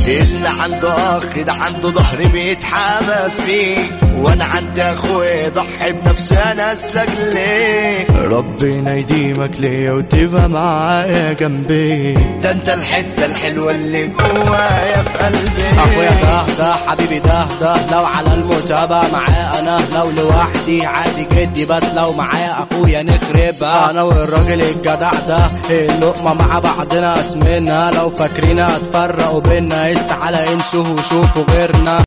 اللي عنده اخ ده عنده ظهر بيتحامى فيه وانا عندي اخويا ضحي بنفسي انا اسلك ليه ربنا يديمك ليا وتبقى معايا جنبي ده انت الحته الحلوه اللي جوايا في قلبي اخويا ده ده حبيبي ده ده لو على المتابعة معاه انا لو لوحدي عادي جدي بس لو معايا اخويا نخربها انا والراجل الجدع ده اللقمة مع بعضنا اسمنا لو فاكرين هتفرقوا بينا استعالى انسوا وشوفوا غيرنا